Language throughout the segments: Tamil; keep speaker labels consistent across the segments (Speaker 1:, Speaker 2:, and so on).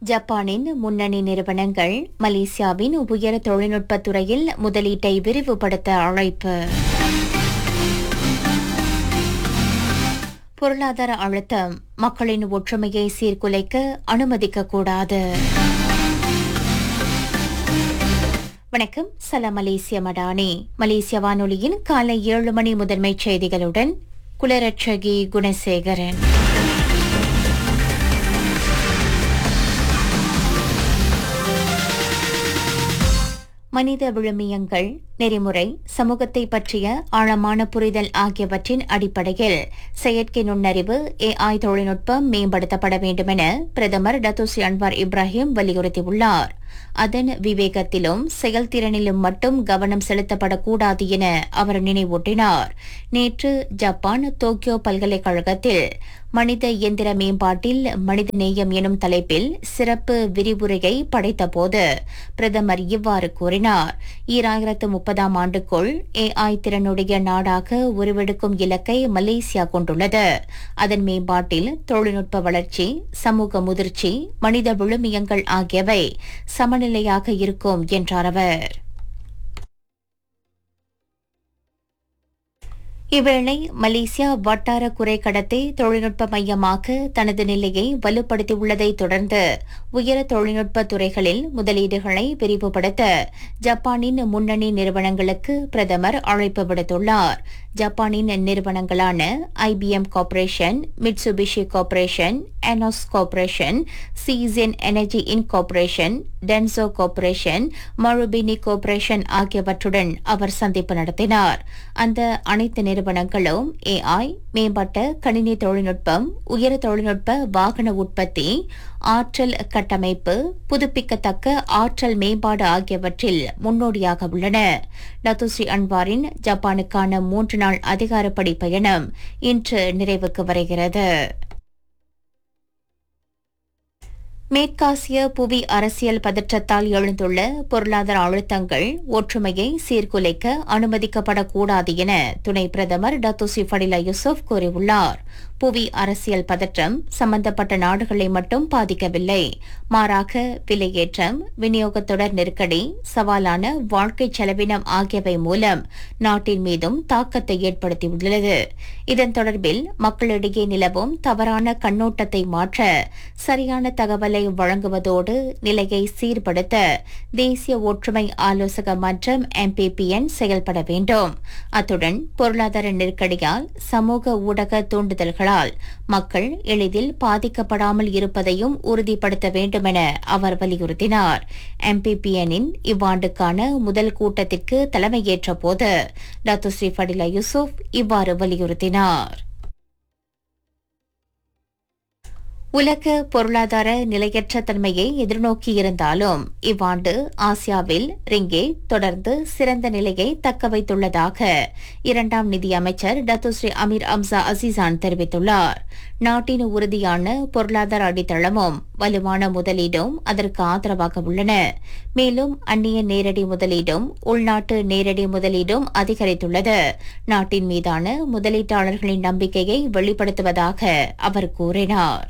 Speaker 1: ஜப்பானின் முன்னணி நிறுவனங்கள் மலேசியாவின் உயர் தொழில்நுட்பத் துறையில் முதலீட்டை விரிவுபடுத்த அழைப்பு பொருளாதார அழுத்தம் மக்களின் ஒற்றுமையை சீர்குலைக்க அனுமதிக்கக்கூடாது வணக்கம் சலாம் மலேசிய மடானி மலேசிய வானொலியின் காலை ஏழு மணி முதன்மைச் செய்திகளுடன் குலரட்சகி குணசேகரன் மனித விழுமியங்கள் நெறிமுறை சமூகத்தை பற்றிய ஆழமான புரிதல் ஆகியவற்றின் அடிப்படையில் செயற்கை நுண்ணறிவு ஏஐ தொழில்நுட்பம் மேம்படுத்தப்பட வேண்டுமென பிரதமர் டத்தோசி அன்வார் இப்ராஹிம் வலியுறுத்தியுள்ளார் அதன் விவேகத்திலும் செயல்திறனிலும் மட்டும் கவனம் செலுத்தப்படக்கூடாது என அவர் நினைவூட்டினார் நேற்று ஜப்பான் டோக்கியோ பல்கலைக்கழகத்தில் மனித இயந்திர மேம்பாட்டில் மனித நேயம் எனும் தலைப்பில் சிறப்பு விரிவுரையை படைத்தபோது பிரதமர் இவ்வாறு கூறினார் ஈராயிரத்து முப்பதாம் ஆண்டுக்குள் ஏஐ திறனுடைய நாடாக உருவெடுக்கும் இலக்கை மலேசியா கொண்டுள்ளது அதன் மேம்பாட்டில் தொழில்நுட்ப வளர்ச்சி சமூக முதிர்ச்சி மனித விழுமியங்கள் ஆகியவை சமநிலையாக இருக்கும் என்றார் அவர் இவ்வேளை மலேசியா வட்டார குறைக்கடத்தை தொழில்நுட்ப மையமாக தனது நிலையை வலுப்படுத்தியுள்ளதை தொடர்ந்து உயர தொழில்நுட்ப துறைகளில் முதலீடுகளை விரிவுபடுத்த ஜப்பானின் முன்னணி நிறுவனங்களுக்கு பிரதமர் அழைப்பு விடுத்துள்ளார் ஜப்பானின் நிறுவனங்களான ஐபிஎம் கார்ப்பரேஷன் மிட்சுபிஷி கார்ப்பரேஷன் எனாஸ் corporation season energy in corporation Denso corporation Marubeni corporation ஆகியவற்றுடன் அவர் சந்திப்பு நடத்தினார் அந்த அனைத்து நிறுவனங்களும் ஏஐ மேம்பட்ட கணினி தொழில்நுட்பம் உயர தொழில்நுட்ப வாகன உற்பத்தி ஆற்றல் கட்டமைப்பு புதுப்பிக்கத்தக்க ஆற்றல் மேம்பாடு ஆகியவற்றில் முன்னோடியாக உள்ளன லத்துஸ்ரீ அன்வாரின் ஜப்பானுக்கான மூன்று நாள் அதிகாரப்படி பயணம் இன்று நிறைவுக்கு வருகிறது மேற்காசிய புவி அரசியல் பதற்றத்தால் எழுந்துள்ள பொருளாதார அழுத்தங்கள் ஒற்றுமையை சீர்குலைக்க அனுமதிக்கப்படக்கூடாது என துணை பிரதமர் டத்துசி ஃபடிலா யூசுப் கூறியுள்ளார் புவி அரசியல் பதற்றம் சம்பந்தப்பட்ட நாடுகளை மட்டும் பாதிக்கவில்லை மாறாக விலையேற்றம் விநியோக தொடர் நெருக்கடி சவாலான வாழ்க்கை செலவினம் ஆகியவை மூலம் நாட்டின் மீதும் தாக்கத்தை ஏற்படுத்தியுள்ளது இதன் தொடர்பில் மக்களிடையே நிலவும் தவறான கண்ணோட்டத்தை மாற்ற சரியான தகவலை வழங்குவதோடு நிலையை சீர்படுத்த தேசிய ஒற்றுமை ஆலோசக மன்றம் எம்பிபிஎன் செயல்பட வேண்டும் அத்துடன் பொருளாதார நெருக்கடியால் சமூக ஊடக தூண்டுதல்களால் மக்கள் எளிதில் பாதிக்கப்படாமல் இருப்பதையும் உறுதிப்படுத்த வேண்டும் என அவர் வலியுறுத்தினார் எம்பிபிஎனின் இவ்வாண்டுக்கான முதல் கூட்டத்திற்கு தலைமையேற்ற போது டத்துஸ்ரீ ஃபடிலா யூசுப் இவ்வாறு வலியுறுத்தினார் உலக பொருளாதார நிலையற்ற தன்மையை எதிர்நோக்கியிருந்தாலும் இவ்வாண்டு ஆசியாவில் ரிங்கே தொடர்ந்து சிறந்த நிலையை தக்க வைத்துள்ளதாக இரண்டாம் நிதியமைச்சர் டத்துஸ்ரீ அமீர் அம்சா அசிசான் தெரிவித்துள்ளார் நாட்டின் உறுதியான பொருளாதார அடித்தளமும் வலுவான முதலீடும் அதற்கு ஆதரவாக உள்ளன மேலும் அந்நிய நேரடி முதலீடும் உள்நாட்டு நேரடி முதலீடும் அதிகரித்துள்ளது நாட்டின் மீதான முதலீட்டாளர்களின் நம்பிக்கையை வெளிப்படுத்துவதாக அவர் கூறினார்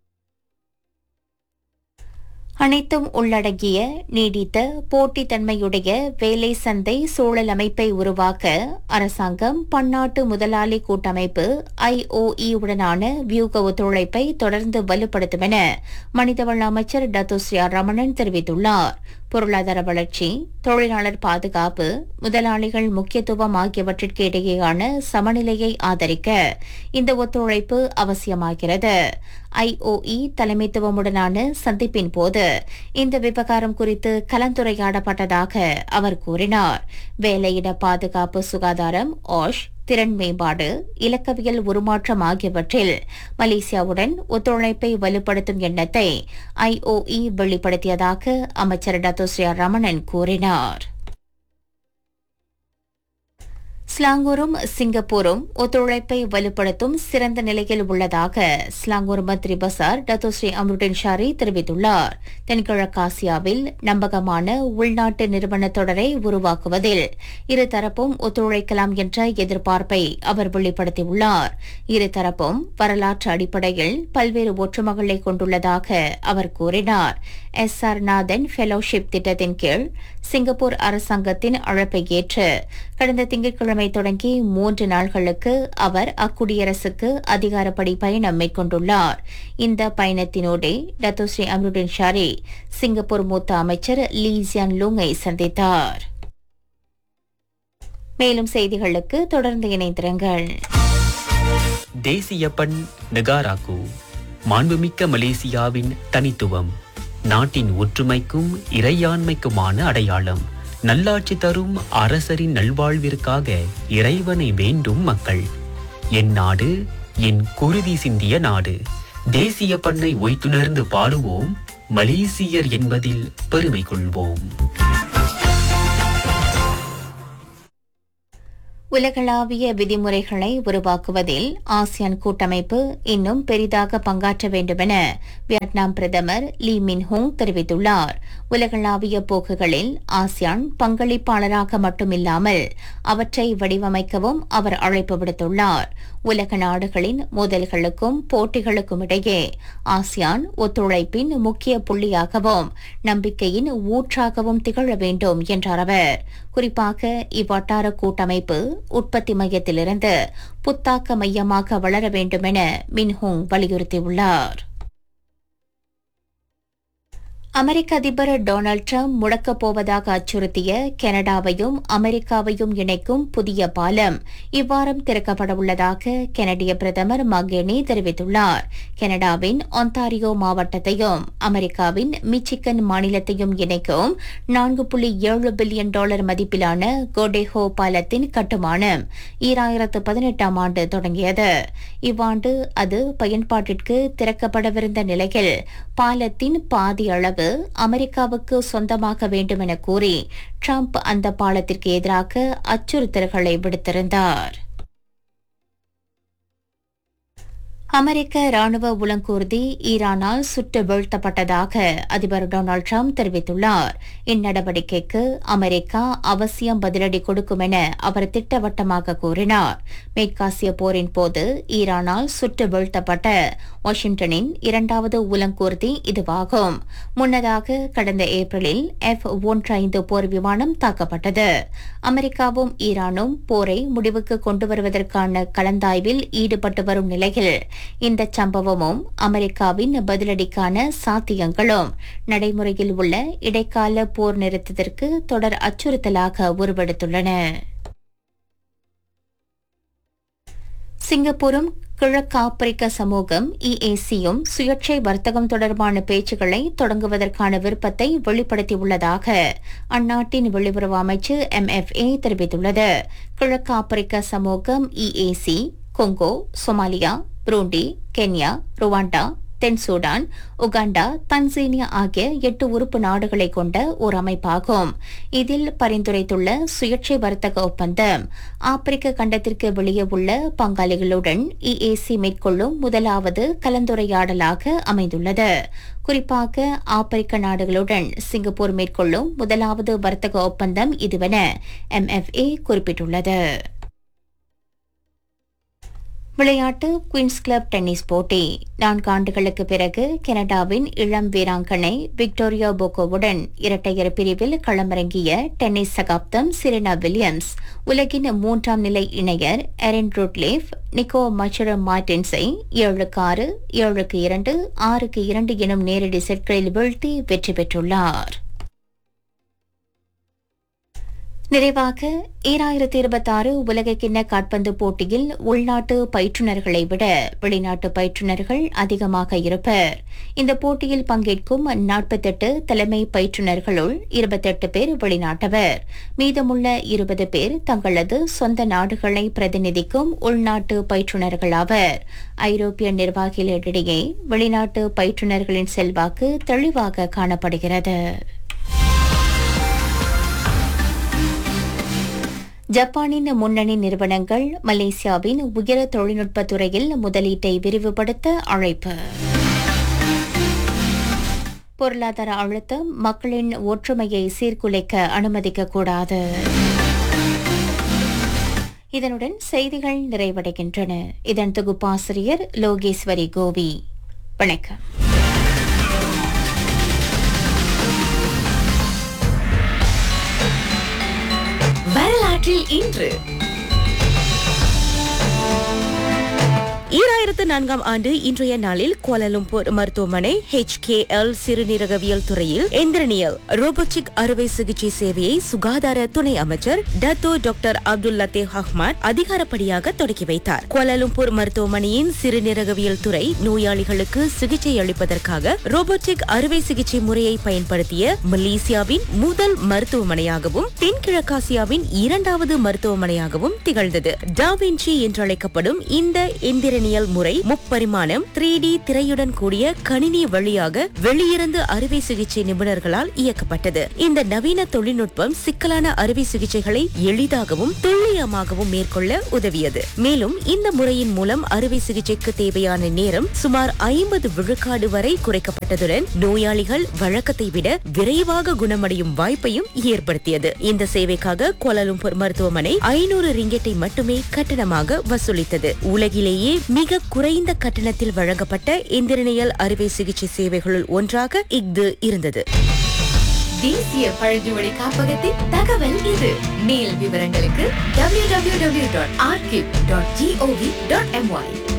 Speaker 1: அனைத்தும் உள்ளடங்கிய நீடித்த போட்டித்தன்மையுடைய வேலை சந்தை சூழல் அமைப்பை உருவாக்க அரசாங்கம் பன்னாட்டு முதலாளி கூட்டமைப்பு ஐஓஇ உடனான வியூக ஒத்துழைப்பை தொடர்ந்து வலுப்படுத்தும் என மனிதவள அமைச்சர் டத்துஸ்ரியா ரமணன் தெரிவித்துள்ளார் பொருளாதார வளர்ச்சி தொழிலாளர் பாதுகாப்பு முதலாளிகள் முக்கியத்துவம் ஆகியவற்றிற்கு இடையேயான சமநிலையை ஆதரிக்க இந்த ஒத்துழைப்பு அவசியமாகிறது ஐஓஇ தலைமைத்துவமுடனான சந்திப்பின் போது இந்த விவகாரம் குறித்து கலந்துரையாடப்பட்டதாக அவர் கூறினார் வேலையிட பாதுகாப்பு சுகாதாரம் ஆஷ் திறன் மேம்பாடு இலக்கவியல் உருமாற்றம் ஆகியவற்றில் மலேசியாவுடன் ஒத்துழைப்பை வலுப்படுத்தும் எண்ணத்தை ஐஓஇ வெளிப்படுத்தியதாக அமைச்சர் டத்தோஸ்ரியா ரமணன் கூறினார் ஸ்லாங்கூரும் சிங்கப்பூரும் ஒத்துழைப்பை வலுப்படுத்தும் சிறந்த நிலையில் உள்ளதாக ஸ்லாங்கூர் மந்திரி பசார் டத்தோஸ்ரீ அம்ருடின் ஷாரி தெரிவித்துள்ளார் தென்கிழக்காசியாவில் நம்பகமான உள்நாட்டு நிறுவன தொடரை உருவாக்குவதில் இருதரப்பும் ஒத்துழைக்கலாம் என்ற எதிர்பார்ப்பை அவர் வெளிப்படுத்தியுள்ளார் இருதரப்பும் வரலாற்று அடிப்படையில் பல்வேறு ஒற்றுமைகளை கொண்டுள்ளதாக அவர் கூறினார் எஸ் ஆர் நாதன் ஃபெலோஷிப் திட்டத்தின் கீழ் சிங்கப்பூர் அரசாங்கத்தின் அழைப்பை ஏற்று கடந்த திங்கட்கிழமை தொடங்கி மூன்று நாள்களுக்கு அவர் அக்குடியரசுக்கு அதிகாரப்படி பயணம் மேற்கொண்டுள்ளார் இந்த பயணத்தினோடே டத்தோஸ்ரீ அம்ருடின் ஷாரி சிங்கப்பூர் மூத்த அமைச்சர் லீ ஜியான் லூங்கை சந்தித்தார் மேலும் செய்திகளுக்கு தொடர்ந்து இணைந்திருங்கள்
Speaker 2: தேசிய பண் நெகாராக்கு மாண்புமிக்க மலேசியாவின் தனித்துவம் நாட்டின் ஒற்றுமைக்கும் இறையாண்மைக்குமான அடையாளம் நல்லாட்சி தரும் அரசரின் நல்வாழ்விற்காக இறைவனை வேண்டும் மக்கள் என் நாடு என் குருதி சிந்திய நாடு தேசிய பண்ணை ஒய்த்துணர்ந்து பாடுவோம் மலேசியர் என்பதில் பெருமை கொள்வோம்
Speaker 1: உலகளாவிய விதிமுறைகளை உருவாக்குவதில் ஆசியான் கூட்டமைப்பு இன்னும் பெரிதாக பங்காற்ற வேண்டுமென வியட்நாம் பிரதமர் லீ மின்ஹோங் தெரிவித்துள்ளார் உலகளாவிய போக்குகளில் ஆசியான் பங்களிப்பாளராக மட்டுமில்லாமல் அவற்றை வடிவமைக்கவும் அவர் அழைப்பு விடுத்துள்ளார் உலக நாடுகளின் மோதல்களுக்கும் போட்டிகளுக்கும் இடையே ஆசியான் ஒத்துழைப்பின் முக்கிய புள்ளியாகவும் நம்பிக்கையின் ஊற்றாகவும் திகழ வேண்டும் என்றார் அவர் குறிப்பாக இவ்வட்டார கூட்டமைப்பு உற்பத்தி மையத்திலிருந்து புத்தாக்க மையமாக வளர வேண்டுமென மின்ஹோங் வலியுறுத்தியுள்ளார் அமெரிக்க அதிபர் டொனால்டு டிரம்ப் முடக்கப் போவதாக அச்சுறுத்திய கனடாவையும் அமெரிக்காவையும் இணைக்கும் புதிய பாலம் இவ்வாரம் திறக்கப்பட உள்ளதாக கனடிய பிரதமர் மகேனி தெரிவித்துள்ளார் கனடாவின் ஒன்டாரியோ மாவட்டத்தையும் அமெரிக்காவின் மிச்சிகன் மாநிலத்தையும் இணைக்கும் நான்கு புள்ளி ஏழு பில்லியன் டாலர் மதிப்பிலான கோடேஹோ பாலத்தின் கட்டுமானம் ஈராயிரத்து பதினெட்டாம் ஆண்டு தொடங்கியது இவ்வாண்டு அது பயன்பாட்டிற்கு திறக்கப்படவிருந்த நிலையில் பாலத்தின் பாதி அளவு அமெரிக்காவுக்கு சொந்தமாக வேண்டும் என கூறி ட்ரம்ப் அந்த பாலத்திற்கு எதிராக அச்சுறுத்தல்களை விடுத்திருந்தார் அமெரிக்க ராணுவ உலங்கூர்தி ஈரானால் சுட்டு வீழ்த்தப்பட்டதாக அதிபர் டொனால்டு ட்ரம்ப் தெரிவித்துள்ளார் இந்நடவடிக்கைக்கு அமெரிக்கா அவசியம் பதிலடி கொடுக்கும் என அவர் திட்டவட்டமாக கூறினார் மேற்காசிய போரின் போது ஈரானால் சுட்டு வீழ்த்தப்பட்ட வாஷிங்டனின் இரண்டாவது உலங்கூர்தி இதுவாகும் முன்னதாக கடந்த ஏப்ரலில் எஃப் ஒன்று ஐந்து போர் விமானம் தாக்கப்பட்டது அமெரிக்காவும் ஈரானும் போரை முடிவுக்கு கொண்டு வருவதற்கான கலந்தாய்வில் ஈடுபட்டு வரும் நிலையில் இந்த சம்பவமும் அமெரிக்காவின் பதிலடிக்கான சாத்தியங்களும் நடைமுறையில் உள்ள இடைக்கால போர் நிறுத்தத்திற்கு தொடர் அச்சுறுத்தலாக உருவெடுத்துள்ளன சிங்கப்பூரும் கிழக்காப்பிரிக்க சமூகம் இஏசியும் சுயேட்சை வர்த்தகம் தொடர்பான பேச்சுக்களை தொடங்குவதற்கான விருப்பத்தை வெளிப்படுத்தியுள்ளதாக அந்நாட்டின் வெளியுறவு அமைச்சு எம்எஃப்ஏ தெரிவித்துள்ளது கிழக்காப்பிரிக்க சமூகம் EAC Congo Somalia Burundi Kenya Rwanda தென் சூடான் உகாண்டா தன்சீனியா ஆகிய எட்டு உறுப்பு நாடுகளை கொண்ட ஒரு அமைப்பாகும் இதில் பரிந்துரைத்துள்ள சுயேட்சை வர்த்தக ஒப்பந்தம் ஆப்பிரிக்க கண்டத்திற்கு வெளியே உள்ள பங்காளிகளுடன் இஏசி மேற்கொள்ளும் முதலாவது கலந்துரையாடலாக அமைந்துள்ளது குறிப்பாக ஆப்பிரிக்க நாடுகளுடன் சிங்கப்பூர் மேற்கொள்ளும் முதலாவது வர்த்தக ஒப்பந்தம் இதுவென எம்எஃப்ஏ குறிப்பிட்டுள்ளது விளையாட்டு குயின்ஸ் கிளப் டென்னிஸ் போட்டி நான்கு ஆண்டுகளுக்கு பிறகு கனடாவின் இளம் வீராங்கனை விக்டோரியா போகோவுடன் இரட்டையர் பிரிவில் களமிறங்கிய டென்னிஸ் சகாப்தம் சிரினா வில்லியம்ஸ் உலகின் மூன்றாம் நிலை இணையர் எரின் ரூட்லேஃப் நிக்கோ மச்சுரம் மார்டின்ஸை ஏழுக்கு ஆறு ஏழுக்கு இரண்டு ஆறுக்கு இரண்டு எனும் நேரடி செட்களில் வீழ்த்தி வெற்றி பெற்றுள்ளார் நிறைவாக ஈராயிரத்தி இருபத்தாறு உலகக்கிண்ண காட்பந்து போட்டியில் உள்நாட்டு பயிற்றுநர்களை விட வெளிநாட்டு பயிற்றுநர்கள் அதிகமாக இருப்பர் இந்த போட்டியில் பங்கேற்கும் நாற்பத்தெட்டு தலைமை பயிற்றுநர்களுள் இருபத்தெட்டு பேர் வெளிநாட்டவர் மீதமுள்ள இருபது பேர் தங்களது சொந்த நாடுகளை பிரதிநிதிக்கும் உள்நாட்டு பயிற்றுநர்களாவர் ஐரோப்பிய நிர்வாகிகளிடையே வெளிநாட்டு பயிற்றுநர்களின் செல்வாக்கு தெளிவாக காணப்படுகிறது ஜப்பானின் முன்னணி நிறுவனங்கள் மலேசியாவின் உயர தொழில்நுட்ப துறையில் முதலீட்டை விரிவுபடுத்த அழைப்பு பொருளாதார அழுத்தம் மக்களின் ஒற்றுமையை சீர்குலைக்க அனுமதிக்கக்கூடாது இதனுடன் செய்திகள் நிறைவடைகின்றன இதன் தொகுப்பாசிரியர் லோகேஸ்வரி கோவி வணக்கம்
Speaker 3: வரலாற்றில் இன்று ஈராயிரத்து நான்காம் ஆண்டு இன்றைய நாளில் கோலலும்பூர் மருத்துவமனை HKL சிறுநீரகவியல் துறையில் எந்திரனியல் ரோபோட்டிக் அறுவை சிகிச்சை சேவையை சுகாதார துணை அமைச்சர் Datuk doctor Abdul Latif Ahmad அதிகாரப்படியாக தொடக்கி வைத்தார் கோலலும்பூர் மருத்துவமனையின் சிறுநீரகவியல் துறை நோயாளிகளுக்கு சிகிச்சை அளிப்பதற்காக ரோபோட்டிக் அறுவை சிகிச்சை முறையை பயன்படுத்திய மலேசியாவின் முதல் மருத்துவமனையாகவும் தென்கிழக்காசியாவின் இரண்டாவது மருத்துவமனையாகவும் திகழ்ந்தது டாவின்சி என்றழைக்கப்படும் இந்த எந்திரனியல் முறை முப்பரிமாணம் த்ரீ டி திரையுடன் கூடிய கணினி வழியாக வெளியிருந்து அறுவை சிகிச்சை நிபுணர்களால் இயக்கப்பட்டது இந்த நவீன தொழில்நுட்பம் சிக்கலான அறுவை சிகிச்சைகளை எளிதாகவும் துல்லியமாகவும் மேற்கொள்ள உதவியது மேலும் இந்த முறையின் மூலம் அறுவை சிகிச்சைக்கு தேவையான நேரம் சுமார் ஐம்பது விழுக்காடு வரை குறைக்கப்பட்டதுடன் நோயாளிகள் வழக்கத்தை விட விரைவாக குணமடையும் வாய்ப்பையும் ஏற்படுத்தியது இந்த சேவைக்காக கோலாலும்பூர் மருத்துவமனை ஐநூறு ரிங்கெட்டை மட்டுமே கட்டணமாக வசூலித்தது உலகிலேயே மிக குறைந்த கட்டணத்தில் வழங்கப்பட்ட இந்திரனியல் அறுவை சிகிச்சை சேவைகளுள் ஒன்றாக இஃது இருந்தது
Speaker 4: தேசிய பழங்குடி காப்பகத்தின் தகவல் இது மேல் விவரங்களுக்கு www.archive.gov.my